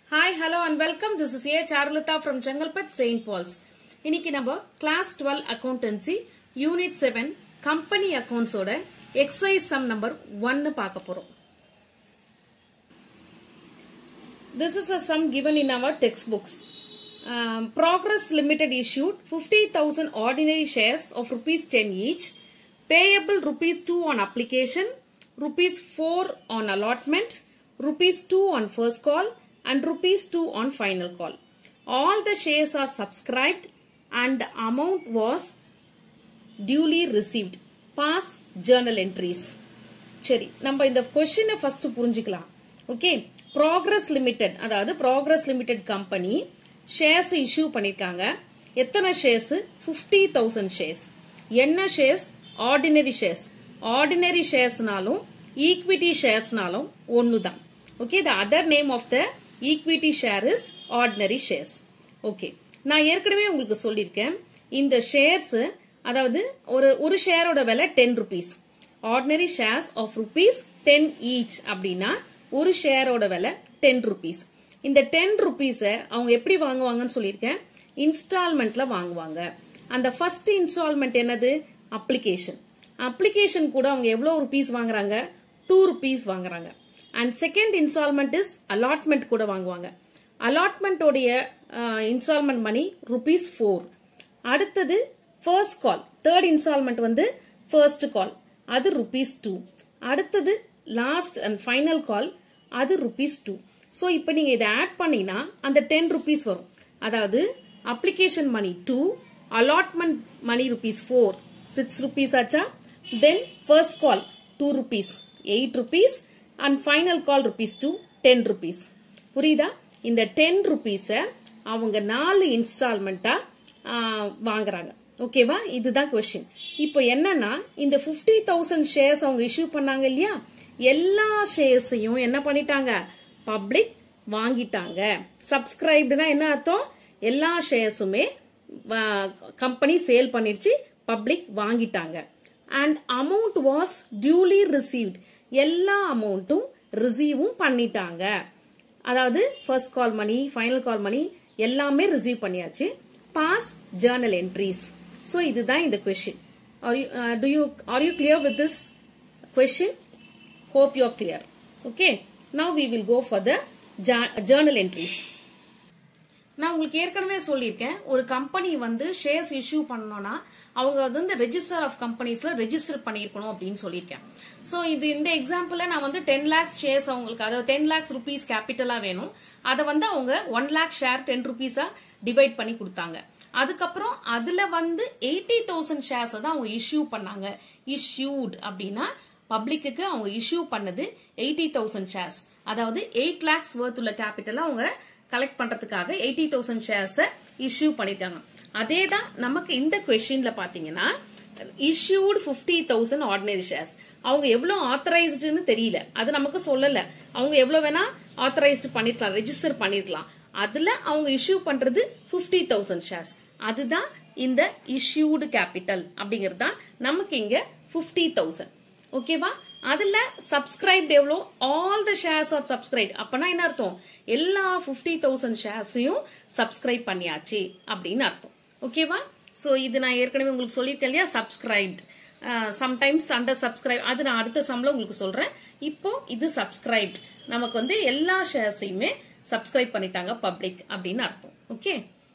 Hi hello and welcome this is a Charulatha from Chengalpattu saint Paul's இன்னைக்கு நம்ம class twelve accountancy unit seven company அக்கவுண்ட்ஸோட exercise sum number ஒன்னு பார்க்க போறோம் This is a sum given in our textbooks. Um, Progress Limited issued 50,000 ordinary shares of rupees 10 each, payable rupees 2 on application, rupees 4 on allotment, rupees 2 on first call, and rupees 2 on final call. All the shares are subscribed and the amount was duly received. Pass journal entries. சரி நம்ம இந்த கொஸ்டினை first புரிஞ்சுக்கலாம் okay progress limited அதாவது progress limited company shares issue பண்ணிருக்காங்க எத்தனை shares fifty thousand shares என்ன shares ordinary shares ordinary ஷேர்ஸ்னாலும் ஈக்விட்டி ஷேர்ஸ்னாலும் ஒன்னு தான் okay the other name of the equity share is ordinary shares okay நான் ஏற்கனவே உங்களுக்கு சொல்லியிருக்கேன் இந்த ஷேர்ஸ் அதாவது ஒரு ஒரு ஷேரோட விலை ten rupees ordinary shares of rupees ten each அப்படின்னா ஒரு ஷேரோட விலை டென் ருபீஸ் இந்த டென் ருபீஸ அவங்க எப்படி வாங்குவாங்கன்னு சொல்லியிருக்கேன் இன்ஸ்டால்மெண்ட்ல வாங்குவாங்க அந்த ஃபர்ஸ்ட் இன்ஸ்டால்மெண்ட் என்னது அப்ளிகேஷன் அப்ளிகேஷன் கூட அவங்க எவ்வளவு ருபீஸ் வாங்குறாங்க டூ ருபீஸ் வாங்குறாங்க and second installment is allotment கூட வாங்குவாங்க அலாட்மெண்டோடைய இன்ஸ்டால்மெண்ட் மணி ருபீஸ் ஃபோர் அடுத்தது ஃபர்ஸ்ட் கால் தேர்ட் இன்ஸ்டால்மெண்ட் வந்து ஃபர்ஸ்ட் கால் அது ருபீஸ் டூ அடுத்தது லாஸ்ட் அண்ட் ஃபைனல் கால் அது ருபீஸ் டூ ஸோ இப்போ நீங்க இதை ஆட் பண்ணீங்கன்னா அந்த டென் ருபீஸ் வரும் அதாவது application money two allotment money rupees four six rupees ஆச்சா then first call two rupees eight rupees and final call rupees two ten rupees புரியுதா இந்த டென் ருபீஸ அவங்க நாலு இன்ஸ்டால்மெண்டா வாங்குறாங்க ஓகேவா இதுதான் கொஸ்டின் இப்போ என்னன்னா இந்த பிப்டி தௌசண்ட் ஷேர்ஸ் அவங்க இஷ்யூ பண்ணாங்க இல்லையா எல்லா ஷேர்ஸையும் என்ன பண்ணிட்டாங்க பப்ளிக் வாங்கிட்டாங்க சப்ஸ்கிரைப்டுனா என்ன அர்த்தம் எல்லா ஷேர்ஸுமே கம்பெனி சேல் பண்ணிருச்சு பப்ளிக் வாங்கிட்டாங்க and amount was duly received எல்லா அமௌண்ட்டும் ரிசீவும் பண்ணிட்டாங்க அதாவது ஃபர்ஸ்ட் கால் மணி ஃபைனல் கால் மணி எல்லாமே ரிசீவ் பண்ணியாச்சு பாஸ் ஜேர்னல் என்ட்ரிஸ் ஸோ இதுதான் இந்த question to you are you clear with this question hope you are clear okay now we will go for the journal entries நான் உங்களுக்கு ஏற்கனவே சொல்லியிருக்கேன் ஒரு கம்பெனி வந்து ஷேர்ஸ் இஷ்யூ பண்ணணும்னா அவங்க வந்து ரெஜிஸ்டர் ஆஃப் கம்பெனிஸ்ல ரெஜிஸ்டர் பண்ணிருக்கணும் அப்படின்னு சொல்லியிருக்கேன் சோ இது இந்த எக்ஸாம்பிள்ல நான் வந்து டென் லேக்ஸ் ஷேர்ஸ் அவங்களுக்கு அதாவது டென் லேக்ஸ் ருபீஸ் கேபிட்டலா வேணும் அதை வந்து அவங்க ஒன் லேக் ஷேர் டென் ருபீஸா டிவைட் பண்ணி கொடுத்தாங்க அதுக்கப்புறம் அதுல வந்து எயிட்டி தௌசண்ட் ஷேர்ஸ் தான் அவங்க இஷ்யூ பண்ணாங்க இஷ்யூட் அப்படின்னா பப்ளிக்கு அவங்க இஷ்யூ பண்ணது எயிட்டி தௌசண்ட் ஷேர்ஸ் அதாவது எயிட் லேக்ஸ் ஒர்த் உள்ள கேபிட்டல் அவங்க கலெக்ட் பண்றதுக்காக எயிட்டி தௌசண்ட் ஷேர்ஸ் இஷ்யூ பண்ணிட்டாங்க அதே தான் நமக்கு இந்த கொஸ்டின்ல பாத்தீங்கன்னா issued fifty thousand ordinary shares அவங்க எவ்வளவு ஆத்தரைஸ்டுன்னு தெரியல அது நமக்கு சொல்லல அவங்க எவ்வளவு வேணா ஆத்தரைஸ்டு பண்ணிருக்கலாம் ரெஜிஸ்டர் பண்ணிருக்கலாம் அதுல அவங்க இஷ்யூ பண்றது பிப்டி தௌசண்ட் ஷேர்ஸ் அதுதான் இந்த இஷ்யூடு கேபிட்டல் அப்படிங்கிறது தான் நமக்கு இங்க பிப்டி தௌசண்ட் ஓகேவா அதுல சப்ஸ்கிரைப்ட் எவ்வளோ all the shares are subscribe அப்பனா என்ன அர்த்தம் எல்லா பிப்டி தௌசண்ட் ஷேர்ஸையும் சப்ஸ்கிரைப் பண்ணியாச்சு அப்படின்னு அர்த்தம் ஓகேவா சோ இது நான் ஏற்கனவே உங்களுக்கு சொல்லியிருக்கேன் இல்லையா சப்ஸ்கிரைப்ட் சம்டைம்ஸ் அண்டர் சப்ஸ்கிரைப் அது நான் அடுத்த சம்ல உங்களுக்கு சொல்றேன் இப்போ இது சப்ஸ்கிரைப்ட் நமக்கு வந்து எல்லா ஷேர்ஸையுமே சப்ஸ்கிரைப் பண்ணிட்டாங்க பப்ளிக் அப்படின்னு அர்த்தம் ஓகே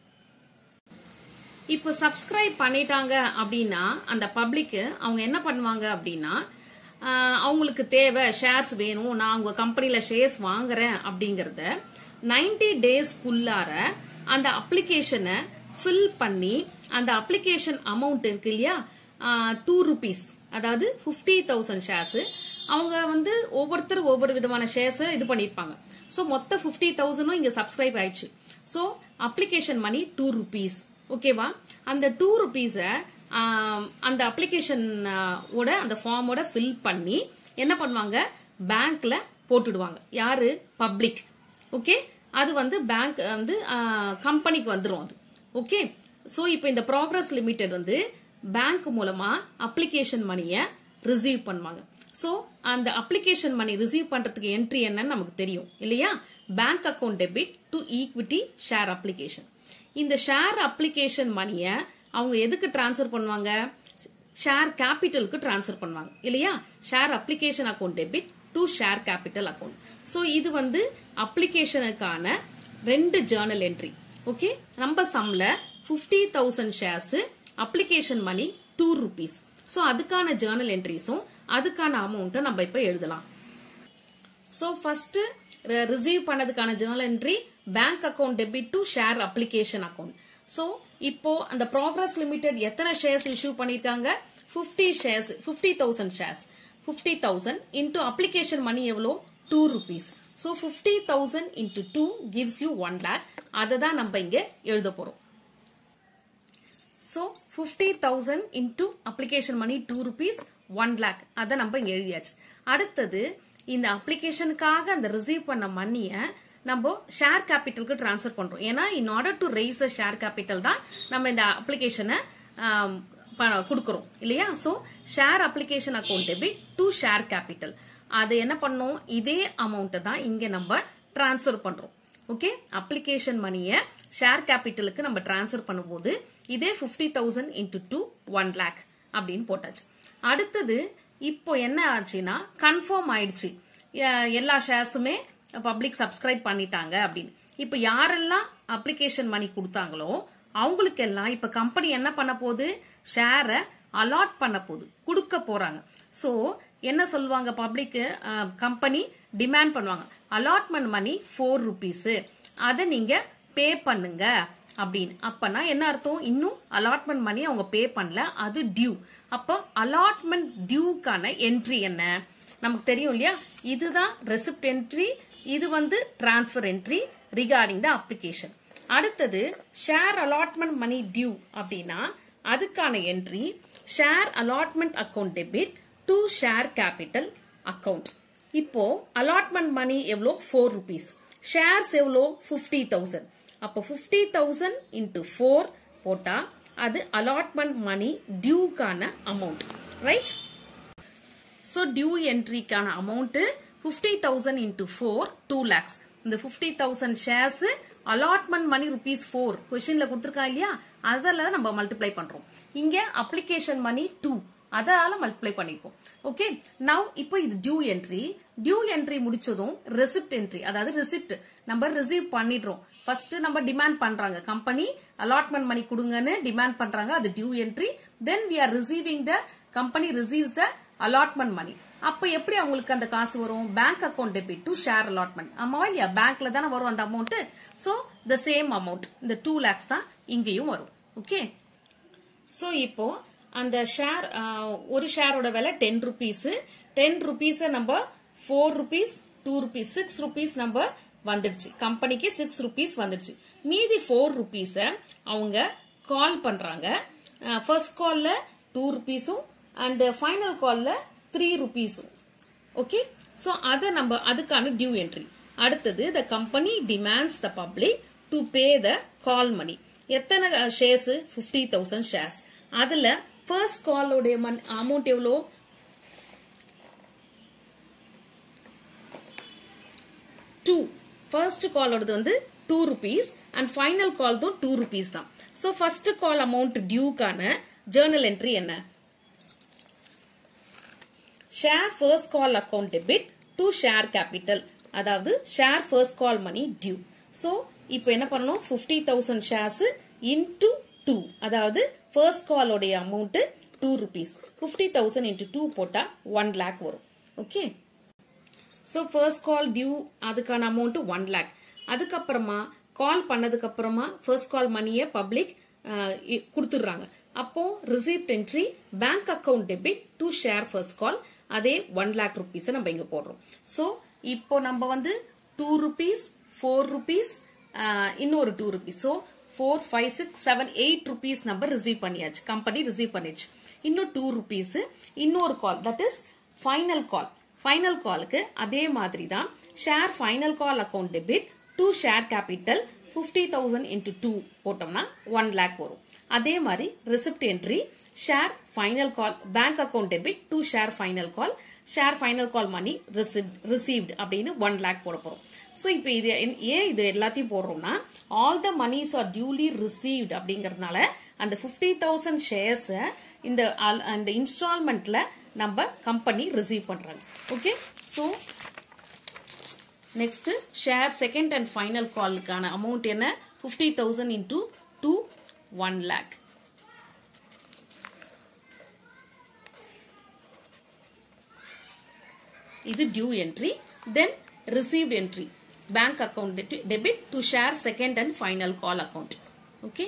இப்போ சப்ஸ்கிரைப் பண்ணிட்டாங்க அப்படின்னா அந்த பப்ளிக் அவங்க என்ன பண்ணுவாங்க அப்படின்னா அவங்களுக்கு தேவை ஷேர்ஸ் வேணும் நான் உங்க கம்பெனில ஷேர்ஸ் வாங்குறேன் அப்படிங்கறத நைன்டி டேஸ்க்குள்ளார அந்த அப்ளிகேஷனை ஃபில் பண்ணி அந்த அப்ளிகேஷன் அமௌண்ட் இருக்கு இல்லையா டூ ருபீஸ் அதாவது பிப்டி தௌசண்ட் ஷேர்ஸ் அவங்க வந்து ஒவ்வொருத்தர் ஒவ்வொரு விதமான ஷேர்ஸ் இது பண்ணிருப்பாங்க ஸோ மொத்த பிப்டி தௌசண்டும் இங்க சப்ஸ்கிரைப் ஆயிடுச்சு so application money two rupees ஓகேவா அந்த டூ ருபீஸ அந்த அப்ளிகேஷன் ஓட அந்த ஃபார்மோட ஃபில் பண்ணி என்ன பண்ணுவாங்க பேங்க்ல போட்டுடுவாங்க யாரு பப்ளிக் ஓகே அது வந்து பேங்க் வந்து கம்பெனிக்கு வந்துடும் அது ஓகே ஸோ இப்போ இந்த ப்ராக்ரஸ் லிமிடெட் வந்து பேங்க் மூலமா அப்ளிகேஷன் மணியை ரிசீவ் பண்ணுவாங்க சோ அந்த அப்ளிகேஷன் மணி ரிசீவ் பண்றதுக்கு என்ட்ரி என்னன்னு நமக்கு தெரியும் இல்லையா bank account debit to equity share application இந்த ஷேர் அப்ளிகேஷன் மணியை அவங்க எதுக்கு டிரான்ஸ்ஃபர் பண்ணுவாங்க ஷேர் கேபிட்டலுக்கு டிரான்ஸ்ஃபர் பண்ணுவாங்க இல்லையா share application account debit to share capital account so இது வந்து அப்ளிகேஷனுக்கான ரெண்டு ஜேர்னல் என்ட்ரி ஓகே நம்ம சம்ல fifty thousand shares application money two rupees so அதுக்கான ஜேர்னல் என்ட்ரிஸும் அதுக்கான அமௌண்ட்டை நம்ம இப்போ எழுதலாம் ஸோ ஃபர்ஸ்ட் ரிசீவ் பண்ணதுக்கான journal entry bank account debit to share application account so இப்போ அந்த ப்ராக்ரஸ் லிமிடெட் எத்தனை ஷேர்ஸ் இஷ்யூ பண்ணிருக்காங்க fifty shares fifty thousand shares fifty thousand into application மணி எவ்வளோ two rupees so fifty thousand into two gives you one lakh அதை தான் நம்ம இங்கே எழுத போறோம் so fifty thousand into application money two rupees one lakh அதை நம்ம இங்க எழுதியாச்சு அடுத்தது இந்த அப்ளிகேஷனுக்காக அந்த ரிசீவ் பண்ண மணியை நம்ம ஷேர் கேபிட்டலுக்கு டிரான்ஸ்ஃபர் பண்றோம் ஏன்னா in order to raise a share capital தான் நம்ம இந்த அப்ளிகேஷனை கொடுக்கறோம் இல்லையா so share application account debit to share capital அது என்ன பண்ணோம் இதே அமௌண்ட்டை தான் இங்க நம்ம டிரான்ஸ்ஃபர் பண்றோம் ஓகே அப்ளிகேஷன் மணியை ஷேர் கேபிட்டலுக்கு நம்ம டிரான்ஸ்ஃபர் பண்ணும்போது இதே fifty thousand into two one lakh அப்படின்னு போட்டாச்சு அடுத்தது இப்போ என்ன ஆச்சுன்னா கன்ஃபார்ம் ஆயிடுச்சு அஹ் எல்லா ஷேர்ஸுமே பப்ளிக் சப்ஸ்கிரைப் பண்ணிட்டாங்க அப்படின்னு இப்போ யாரெல்லாம் அப்ளிகேஷன் மணி கொடுத்தாங்களோ அவங்களுக்கு எல்லாம் இப்ப கம்பெனி என்ன பண்ண போகுது ஷேரை அலாட் பண்ண போகுது கொடுக்க போறாங்க சோ என்ன சொல்லுவாங்க பப்ளிக் கம்பெனி டிமாண்ட் பண்ணுவாங்க அலாட்மெண்ட் மணி ஃபோர் ருபீஸ் அதை நீங்க பே பண்ணுங்க அப்படின்னு அப்பனா என்ன அர்த்தம் இன்னும் அலாட்மெண்ட் மணி அவங்க பே பண்ணல அது டியூ அப்போ அலாட்மெண்ட் டியூக்கான என்ட்ரி என்ன நமக்கு தெரியும் இல்லையா இதுதான் ரெசிப்ட் என்ட்ரி இது வந்து transfer entry recording the application அடுத்தது ஷேர் அலாட்மெண்ட் மணி டியூ அப்படின்னா அதுக்கான entry share allotment account debit to share capital account இப்போ அலாட்மெண்ட் மணி எவ்வளோ ஃபோர் ருபீஸ் ஷேர்ஸ் எவ்வளோ ஃபிஃப்டி தௌசண்ட் அப்போ ஃபிஃப்டி தௌசண்ட் இன்டூ ஃபோர் போட்டா அது அலாட்மெண்ட் மணி டியூக்கான அமௌண்ட் ரைட் ஸோ டியூ என்ட்ரிக்கான amount fifty thousand into four two lakhs இந்த fifty thousand shares allotment money rupees four கொஸ்டின்ல கொடுத்துருக்கா இல்லையா அதில் நம்ம மல்டிப்ளை பண்றோம் இங்க அப்ளிகேஷன் மணி டூ அதனால மல்டிப்ளை பண்ணிப்போம் ஓகே நவ் இப்போ இது டியூ என்ட்ரி டியூ என்ட்ரி முடிச்சதும் ரெசிப்ட் என்ட்ரி அதாவது ரெசிப்ட் நம்ம ரிசீவ் பண்ணிடுறோம் ஃபர்ஸ்ட் நம்ம டிமாண்ட் பண்றாங்க கம்பெனி அலாட்மெண்ட் மணி கொடுங்கன்னு டிமாண்ட் பண்றாங்க அது due entry then we are receiving the company receives the allotment money அப்ப எப்படி அவங்களுக்கு அந்த காசு வரும் bank account debit to share allotment ஆமா இல்லையா பேங்க்ல தானே வரும் அந்த amount so the same amount இந்த டூ லேக்ஸ் தான் இங்கேயும் வரும் ஓகே சோ இப்போ அந்த ஷேர் ஒரு ஷேரோட விலை டென் ருபீஸ் டென் ருபீஸ் நம்ம four rupees two rupees six rupees நம்ம வந்துடுச்சு கம்பெனிக்கு சிக்ஸ் ருபீஸ் வந்துடுச்சு மீதி ஃபோர் ருபீஸ அவங்க கால் பண்றாங்க ஃபர்ஸ்ட் கால்ல டூ ருபீஸும் அண்ட் ஃபைனல் கால்ல த்ரீ ருபீஸும் ஓகே சோ அத நம்ம அதுக்கான டியூ என்ட்ரி அடுத்தது the company demands the public to pay the call money எத்தனை ஷேர்ஸ் பிப்டி தௌசண்ட் ஷேர்ஸ் அதுல ஃபர்ஸ்ட் காலோடைய அமௌண்ட் எவ்வளோ டூ ஃபர்ஸ்ட் காலோடது வந்து two rupees and final call தான் டூ ருபீஸ் தான் ஸோ ஃபர்ஸ்ட் கால் அமௌண்ட் டியூக்கான ஜேர்னல் என்ட்ரி என்ன share first call account debit to share capital அதாவது share first call money due so இப்போ என்ன பண்ணணும் fifty thousand shares into two அதாவது first காலோடைய amount two rupees fifty thousand into two போட்டா one lakh வரும் okay so first call due அதுக்கான amount one lakh அதுக்கப்புறமா கால் பண்ணதுக்கு அப்புறமா ஃபர்ஸ்ட் கால் மணியை பப்ளிக் கொடுத்துடுறாங்க அப்போ receipt entry bank account debit to share first call அதே ஒன் லேக் ருபீஸ் நம்ம இங்க போடுறோம் ஸோ இப்போ நம்ம வந்து டூ ருபீஸ் ஃபோர் ருபீஸ் இன்னொரு two rupees so four five six seven eight rupees நம்ம ரிசீவ் பண்ணியாச்சு கம்பெனி ரிசீவ் பண்ணிடுச்சு இன்னும் டூ ருபீஸ் இன்னொரு call that is final call final காலுக்கு அதே மாதிரி தான் share final call account debit to share capital fifty thousand into two போட்டோம்னா ஒன் லேக் வரும் அதே மாதிரி receipt entry share final call bank account debit to share final call share final call money received அப்படின்னு one lakh போட போறோம் so இப்போ இது என்- ஏன் இது எல்லாத்தையும் போடுறோம்னா all the monies are duly received அப்படிங்கறதுனால அந்த ஃபிஃப்டி தௌசண்ட் ஷேர்ஸ் இந்த al- அந்த இன்ஸ்டால்மெண்ட்ல நம்ம கம்பெனி ரிசீவ் பண்றாங்க okay so next share second and final காலுக்கான அமௌண்ட் என்ன fifty thousand into two one lakh இது due entry then received entry bank account debit to share second and final call account okay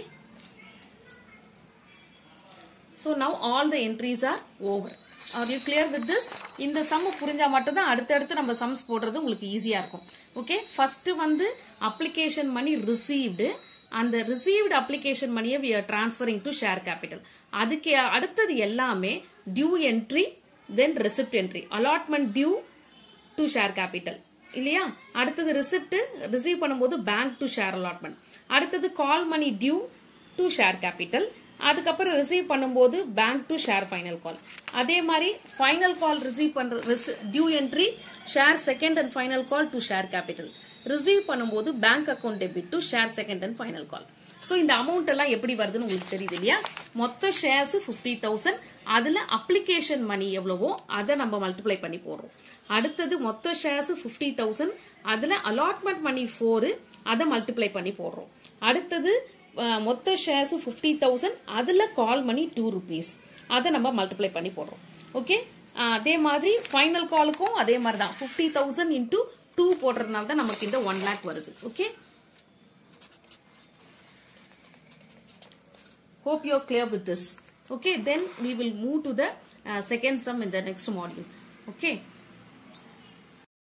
so now all the entries are over are you clear with this இந்த sum புரிஞ்சா மட்டும்தான் அடுத்தடுத்து நம்ம sums போடுறது உங்களுக்கு ஈஸியா இருக்கும் ஓகே ஃபர்ஸ்ட் வந்து அப்ளிகேஷன் மணி ரிசீவ்டு அந்த ரிசீவ்டு அப்ளிகேஷன் மணியை we are transferring to share capital அதுக்கு அடுத்தது எல்லாமே due entry then receipt entry allotment due to share capital இல்லையா அடுத்தது ரிசிப்ட் ரிசீவ் பண்ணும்போது பேங்க் டு ஷேர் அலாட்மெண்ட் அடுத்தது call money due to share capital அதுக்கப்புறம் ரிசீவ் பண்ணும்போது bank to share final call அதே மாதிரி ஃபைனல் கால் ரிசீவ் பண்ற due entry share second and final call to share capital receive பண்ணும்போது bank account debit to share second and final call so இந்த amount எல்லாம் எப்படி வருதுன்னு உங்களுக்கு தெரியுது இல்லையா மொத்த ஷேர்ஸ் ஃபிஃப்டி தௌசண்ட் அதுல அப்ளிகேஷன் மணி எவ்வளவோ அதை நம்ம மல்டிப்ளை பண்ணி போடுறோம் அடுத்தது மொத்த ஷேர்ஸ் ஃபிஃப்டி தௌசண்ட் அதுல அலாட்மெண்ட் மணி ஃபோரு அதை மல்டிப்ளை பண்ணி போடுறோம் அடுத்தது அஹ், மொத்த ஷேர்ஸ் ஃபிஃப்டி தௌசண்ட் அதுல கால் மணி டூ ருபீஸ் அதை நம்ம மல்டிப்ளை பண்ணி போடுறோம் ஓகே அதே மாதிரி ஃபைனல் காலுக்கும் அதே மாதிரி தான் ஃபிஃப்டி தௌசண்ட் இன்டூ டூ போடுறதுனால தான் நமக்கு இந்த ஒன் லேக் வருது okay hope you're clear with this okay then we will move to the uh, second sum in the next module okay